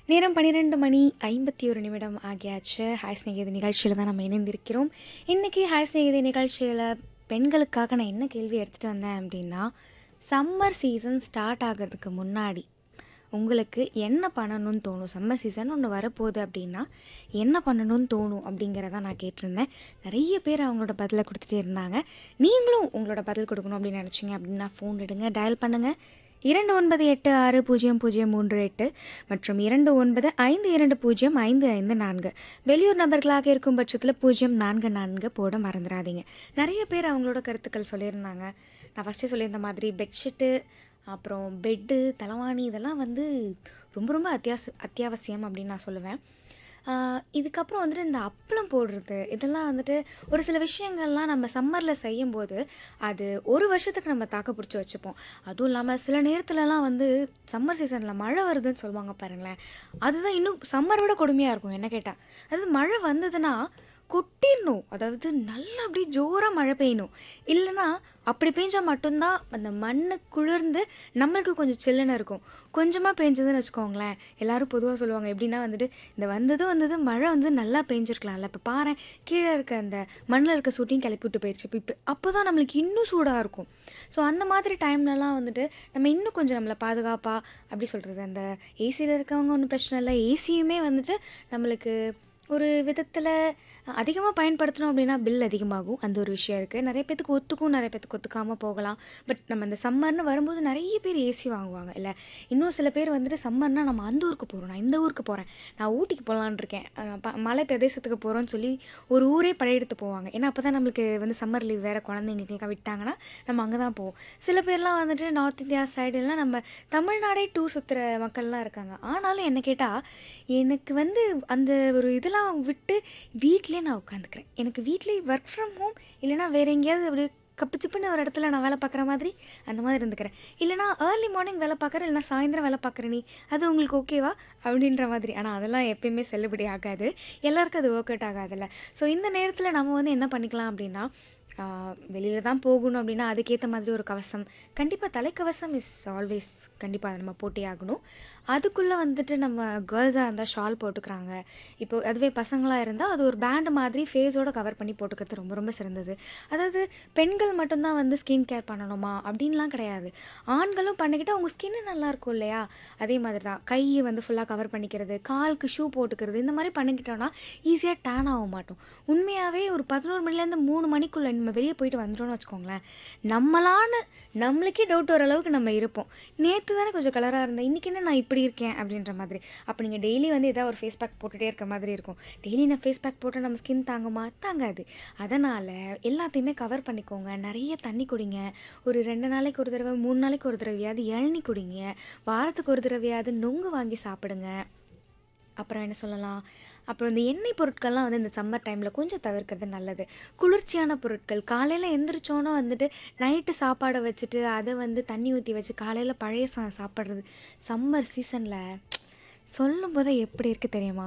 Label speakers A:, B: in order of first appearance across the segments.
A: நேரம் பன்னிரெண்டு மணி ஐம்பத்தி ஒரு நிமிடம் ஆகியாச்சு ஹாய் ஸ்நேகிதி நிகழ்ச்சியில் தான் நம்ம இணைந்திருக்கிறோம் இன்றைக்கி ஹாய் ஸ்நேகிதி நிகழ்ச்சியில் பெண்களுக்காக நான் என்ன கேள்வி எடுத்துகிட்டு வந்தேன் அப்படின்னா சம்மர் சீசன் ஸ்டார்ட் ஆகிறதுக்கு முன்னாடி உங்களுக்கு என்ன பண்ணணும்னு தோணும் சம்மர் சீசன் ஒன்று வரப்போகுது அப்படின்னா என்ன பண்ணணும்னு தோணும் அப்படிங்கிறத நான் கேட்டிருந்தேன் நிறைய பேர் அவங்களோட பதிலை கொடுத்துட்டே இருந்தாங்க நீங்களும் உங்களோட பதில் கொடுக்கணும் அப்படின்னு நினச்சிங்க அப்படின்னா ஃபோன் எடுங்க டயல் பண்ணுங்கள் இரண்டு ஒன்பது எட்டு ஆறு பூஜ்ஜியம் பூஜ்ஜியம் மூன்று எட்டு மற்றும் இரண்டு ஒன்பது ஐந்து இரண்டு பூஜ்ஜியம் ஐந்து ஐந்து நான்கு வெளியூர் நபர்களாக இருக்கும் பட்சத்தில் பூஜ்ஜியம் நான்கு நான்கு போட மறந்துடாதீங்க நிறைய பேர் அவங்களோட கருத்துக்கள் சொல்லியிருந்தாங்க நான் ஃபஸ்ட்டே சொல்லியிருந்த மாதிரி பெட்ஷீட்டு அப்புறம் பெட்டு தலைவாணி இதெல்லாம் வந்து ரொம்ப ரொம்ப அத்தியாவசி அத்தியாவசியம் அப்படின்னு நான் சொல்லுவேன் ஆஹ் இதுக்கப்புறம் வந்துட்டு இந்த அப்பளம் போடுறது இதெல்லாம் வந்துட்டு ஒரு சில விஷயங்கள்லாம் நம்ம சம்மரில் செய்யும்போது அது ஒரு வருஷத்துக்கு நம்ம தாக்கு பிடிச்சி வச்சுப்போம் அதுவும் இல்லாமல் சில நேரத்துலலாம் வந்து சம்மர் சீசனில் மழை வருதுன்னு சொல்லுவாங்க பாருங்களேன் அதுதான் இன்னும் சம்மரை விட கொடுமையாக இருக்கும் என்ன கேட்டால் அதாவது மழை வந்ததுன்னா கொட்டிடணும் அதாவது நல்லா அப்படியே ஜோராக மழை பெய்யணும் இல்லைன்னா அப்படி பெஞ்சால் மட்டும்தான் அந்த மண்ணு குளிர்ந்து நம்மளுக்கு கொஞ்சம் சில்லுன்னு இருக்கும் கொஞ்சமாக பெஞ்சதுன்னு வச்சுக்கோங்களேன் எல்லாரும் பொதுவாக சொல்லுவாங்க எப்படின்னா வந்துட்டு இந்த வந்தது வந்தது மழை வந்து நல்லா பெஞ்சிருக்கலாம்ல இப்போ பாரு கீழே இருக்க அந்த மண்ணில் இருக்க சூட்டையும் கிளப்பி விட்டு போயிடுச்சு இப்போ இப்போ அப்போ தான் நம்மளுக்கு இன்னும் சூடாக இருக்கும் ஸோ அந்த மாதிரி டைம்லலாம் வந்துட்டு நம்ம இன்னும் கொஞ்சம் நம்மளை பாதுகாப்பாக அப்படி சொல்கிறது அந்த ஏசியில் இருக்கவங்க ஒன்றும் பிரச்சனை இல்லை ஏசியுமே வந்துட்டு நம்மளுக்கு ஒரு விதத்தில் அதிகமாக பயன்படுத்தணும் அப்படின்னா பில் அதிகமாகும் அந்த ஒரு விஷயம் இருக்குது நிறைய பேத்துக்கு ஒத்துக்கும் நிறைய பேத்துக்கு ஒத்துக்காமல் போகலாம் பட் நம்ம இந்த சம்மர்னு வரும்போது நிறைய பேர் ஏசி வாங்குவாங்க இல்லை இன்னும் சில பேர் வந்துட்டு சம்மர்னால் நம்ம அந்த ஊருக்கு போகிறோம் நான் இந்த ஊருக்கு போகிறேன் நான் ஊட்டிக்கு போகலான்னு இருக்கேன் அஹ் ப- மலை பிரதேசத்துக்கு போகிறோன்னு சொல்லி ஒரு ஊரே படையெடுத்து போவாங்க ஏன்னா அப்போ தான் நம்மளுக்கு வந்து சம்மர் லீவ் வேறு குழந்தைங்களுக்கெல்லாம் விட்டாங்கன்னா நம்ம அங்கே தான் போவோம் சில பேர்லாம் வந்துட்டு நார்த் இந்தியா சைடுலாம் நம்ம தமிழ்நாடே டூர் சுற்றுற மக்கள்லாம் இருக்காங்க ஆனாலும் என்ன கேட்டால் எனக்கு வந்து அந்த ஒரு இதெல்லாம் விட்டு வீட்டிலே நான் உட்காந்துக்கிறேன் எனக்கு வீட்லேயே ஒர்க் ஃப்ரம் ஹோம் இல்லைனா வேறு எங்கேயாவது அப்படி கப்பு சிப்புன்னு ஒரு இடத்துல நான் வேலை பார்க்குற மாதிரி அந்த மாதிரி இருந்துக்கிறேன் இல்லைனா ஏர்லி மார்னிங் வேலை பார்க்குறேன் இல்லைனா சாயந்தரம் வேலை பார்க்குற நீ அது உங்களுக்கு ஓகேவா அப்படின்ற மாதிரி ஆனால் அதெல்லாம் எப்பயுமே செல்லுபடி ஆகாது எல்லாருக்கும் அது ஒர்க் அவுட் ஆகாதுல்ல ஸோ இந்த நேரத்தில் நம்ம வந்து என்ன பண்ணிக்கலாம் அப்படின்னா வெளியில் தான் போகணும் அப்படின்னா அதுக்கேற்ற மாதிரி ஒரு கவசம் கண்டிப்பாக தலைக்கவசம் இஸ் ஆல்வேஸ் கண்டிப்பாக அதை நம்ம போட்டே ஆகணும் அதுக்குள்ளே வந்துட்டு நம்ம கேர்ள்ஸாக இருந்தால் ஷால் போட்டுக்கிறாங்க இப்போ அதுவே பசங்களாக இருந்தால் அது ஒரு பேண்ட் மாதிரி ஃபேஸோட கவர் பண்ணி போட்டுக்கிறது ரொம்ப ரொம்ப சிறந்தது அதாவது பெண்கள் மட்டும்தான் வந்து ஸ்கின் கேர் பண்ணணுமா அப்படின்லாம் கிடையாது ஆண்களும் பண்ணிக்கிட்டால் உங்கள் ஸ்கின்னு நல்லா இருக்கும் இல்லையா அதே மாதிரி தான் கையை வந்து ஃபுல்லாக கவர் பண்ணிக்கிறது காலுக்கு ஷூ போட்டுக்கிறது இந்த மாதிரி பண்ணிக்கிட்டோன்னா ஈஸியாக டேன் ஆக மாட்டோம் உண்மையாகவே ஒரு பதினோரு மணிலேருந்து மூணு மணிக்குள்ளே நம்ம வெளியே போயிட்டு வந்துட்டோம்னு வச்சுக்கோங்களேன் நம்மளான நம்மளுக்கே டவுட் வர அளவுக்கு நம்ம இருப்போம் நேற்று தானே கொஞ்சம் கலராக இருந்தேன் இன்றைக்கி என்ன நான் இப்படி இருக்கேன் அப்படின்ற மாதிரி அப்போ நீங்கள் டெய்லி வந்து ஏதாவது ஒரு ஃபேஸ் பேக் போட்டுகிட்டே இருக்க மாதிரி இருக்கும் டெய்லி நான் ஃபேஸ் பேக் போட்டால் நம்ம ஸ்கின் தாங்குமா தாங்காது அதனால் எல்லாத்தையுமே கவர் பண்ணிக்கோங்க நிறைய தண்ணி குடிங்க ஒரு ரெண்டு நாளைக்கு ஒரு தடவை மூணு நாளைக்கு ஒரு தடவையாவது இளநி குடிங்க வாரத்துக்கு ஒரு தடவையாவது நொங்கு வாங்கி சாப்பிடுங்க அப்புறம் என்ன சொல்லலாம் அப்புறம் இந்த எண்ணெய் பொருட்கள்லாம் வந்து இந்த சம்மர் டைமில் கொஞ்சம் தவிர்க்கிறது நல்லது குளிர்ச்சியான பொருட்கள் காலையில் எந்திரிச்சோன்னே வந்துட்டு நைட்டு சாப்பாடை வச்சுட்டு அதை வந்து தண்ணி ஊற்றி வச்சு காலையில் பழைய சா சாப்பிட்றது சம்மர் சீசனில் சொல்லும் போதே எப்படி இருக்குது தெரியுமா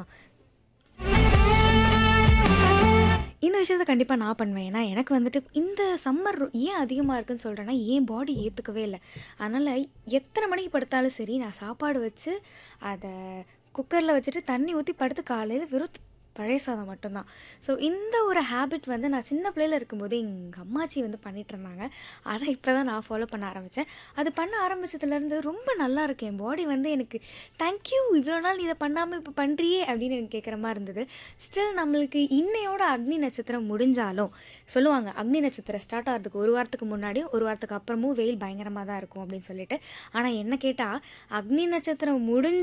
A: இந்த விஷயத்தை கண்டிப்பாக நான் பண்ணுவேன் ஏன்னா எனக்கு வந்துட்டு இந்த சம்மர் ஏன் அதிகமாக இருக்குன்னு சொல்கிறேன்னா என் பாடி ஏற்றுக்கவே இல்லை அதனால் எத்தனை மணிக்கு படுத்தாலும் சரி நான் சாப்பாடு வச்சு அதை குக்கரில் வச்சுட்டு தண்ணி ஊற்றி படுத்து காலையில் வெறும் பழைய சாதம் மட்டும்தான் ஸோ இந்த ஒரு ஹேபிட் வந்து நான் சின்ன பிள்ளையில இருக்கும்போது எங்கள் அம்மாச்சி வந்து பண்ணிட்டு இருந்தாங்க அதை இப்போ தான் நான் ஃபாலோ பண்ண ஆரம்பித்தேன் அது பண்ண ஆரம்பிச்சதுலேருந்து ரொம்ப நல்லா இருக்கு என் பாடி வந்து எனக்கு தேங்க்யூ இவ்வளோ நாள் நீ இதை பண்ணாமல் இப்போ பண்ணுறியே அப்படின்னு எனக்கு கேட்குற மாதிரி இருந்தது ஸ்டில் நம்மளுக்கு இன்னையோட அக்னி நட்சத்திரம் முடிஞ்சாலும் சொல்லுவாங்க அக்னி நட்சத்திரம் ஸ்டார்ட் ஆகிறதுக்கு ஒரு வாரத்துக்கு முன்னாடியும் ஒரு வாரத்துக்கு அப்புறமும் வெயில் பயங்கரமாக தான் இருக்கும் அப்படின்னு சொல்லிட்டு ஆனால் என்ன கேட்டால் அக்னி நட்சத்திரம் முடிஞ்ச